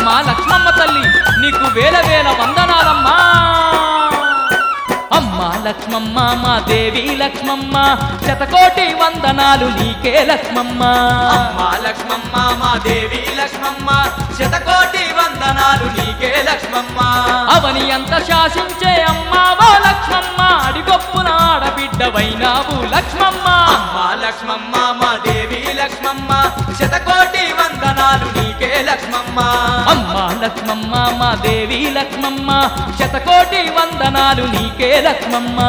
అమ్మా లక్ష్మమ్మ తల్లి నీకు వేల వేల వందనాలమ్మా అమ్మా లక్ష్మమ్మ మా దేవి లక్ష్మమ్మ శతకోటి వందనాలు నీకే లక్ష్మమ్మ అమ్మా లక్ష్మమ్మ మా దేవి లక్ష్మమ్మ శతకోటి వందనాలు నీకే లక్ష్మమ్మ అవని అంత శాసించే అమ్మా ఓ లక్ష్మమ్మ అడిగొప్పున ఆడబిడ్డవైనావు లక్ష్మమ్మ అమ్మా లక్ష్మమ్మ మా దేవి లక్ష్మమ్మ శతకోటి వందనాలు నీకే లక్ష్మమ్మ అమ్మా లక్ష్మమ్మ మా దేవి లక్ష్మమ్మ శతకోటి వందనాలు నీకే లక్ష్మమ్మ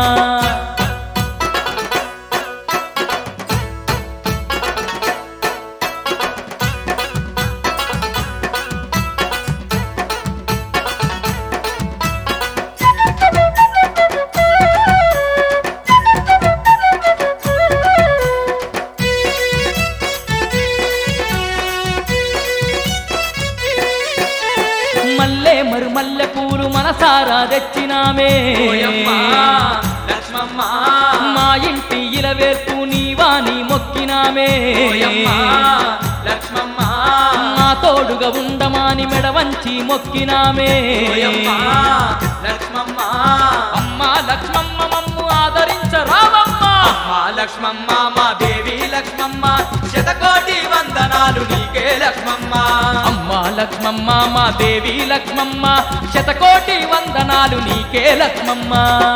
మల్లె మరు మల్లె పూలు మనసారా తెచ్చినామే ఓయమ్మా లక్ష్మమ్మ మా ఇంటి ఇలవేర్పు నీవాని మొక్కినామే ఓయమ్మా లక్ష్మమ్మ మా తోడుగా ఉండమాని మెడ వంచి మొక్కినామే ఓయమ్మా లక్ష్మమ్మ అమ్మా లక్ష్మమ్మ మమ్ము ఆదరించరావమ్మా అమ్మా లక్ష్మమ్మ మా దేవి లక్ష్మమ్మ శతకోటి వందనాలు నీకే లక్ష్మమ్మ అమ్మా లక్ష్మమ్మ మా దేవి లక్ష్మమ్మ శతకోటి వందనాలు నీకే లక్ష్మమ్మ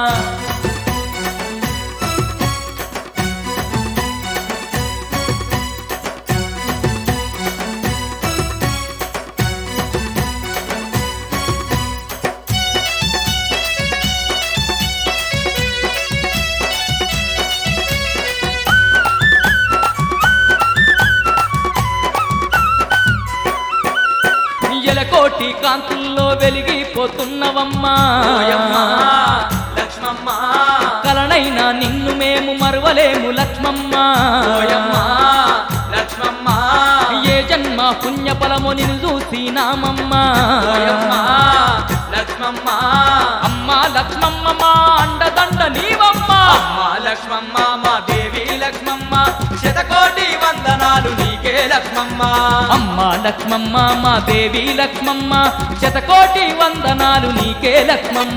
ఎలకోటి కాంతుల్లో వెలిగిపోతున్నవమ్మా ఓయమ్మా లక్ష్మమ్మ కలనైనా నిన్ను మేము మరవలేము లక్ష్మమ్మ ఓయమ్మా లక్ష్మమ్మ ఏ జన్మ పుణ్య ఫలము నిన్ను చూసినామమ్మ ఓయమ్మా లక్ష్మమ్మ అమ్మా లక్ష్మమ్మ మా అండదండ నీవమ్మా అమ్మా లక్ష్మమ్మ మా దేవి లక్ష్మమ్మ శతకోటి వందనాలు నీకే లక్ష్మమ్మ అమ్మా లక్ష్మమ్మ మా దేవి లక్ష్మమ్మ శతకోటి వందనాలు నీకే లక్ష్మమ్మ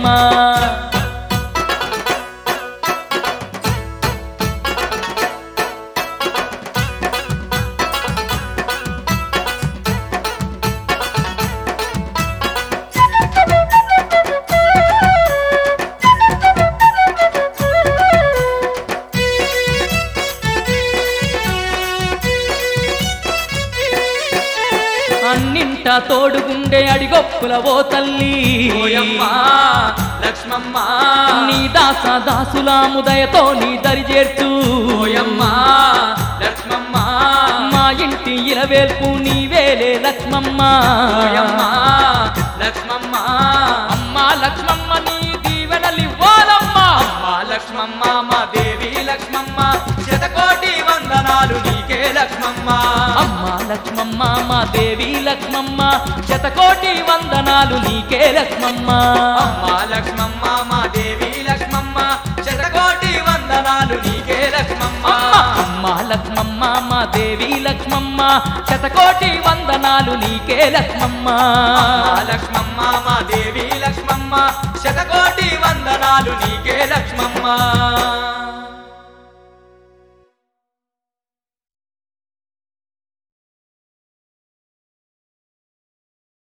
అన్నింట తోడుగుండే అడిగొప్పుల ఓ తల్లి ఓయమ్మా లక్ష్మమ్మ నీ దాస దాసులాము దయతో నీ దరి చేర్చు ఓయమ్మా లక్ష్మమ్మ మా ఇంటి ఇలవేల్పు నీవేలే లక్ష్మమ్మ ఓయమ్మా లక్ష్మమ్మ అమ్మా లక్ష్మమ్మ నీ దీవెనలివ్వాలమ్మా అమ్మా లక్ష్మమ్మ మా దేవి లక్ష్మమ్మ శతకోటి వందనాలు నీకే లక్ష్మమ్మ అమ్మా లక్ష్మమ్మ మా దేవి లక్ష్మమ్మ శతకోటి వందనాలు నీకే లక్ష్మమ్మ అమ్మా లక్ష్మమ్మ మా దేవి లక్ష్మమ్మ శతకోటి వందనాలు నీకే లక్ష్మమ్మ అమ్మా లక్ష్మమ్మ మా దేవి లక్ష్మమ్మ శతకోటి వందనాలు నీకే లక్ష్మమ్మ అమ్మా లక్ష్మమ్మ మా దేవి లక్ష్మమ్మ శతకోటి వందనాలు నీకే లక్ష్మమ్మ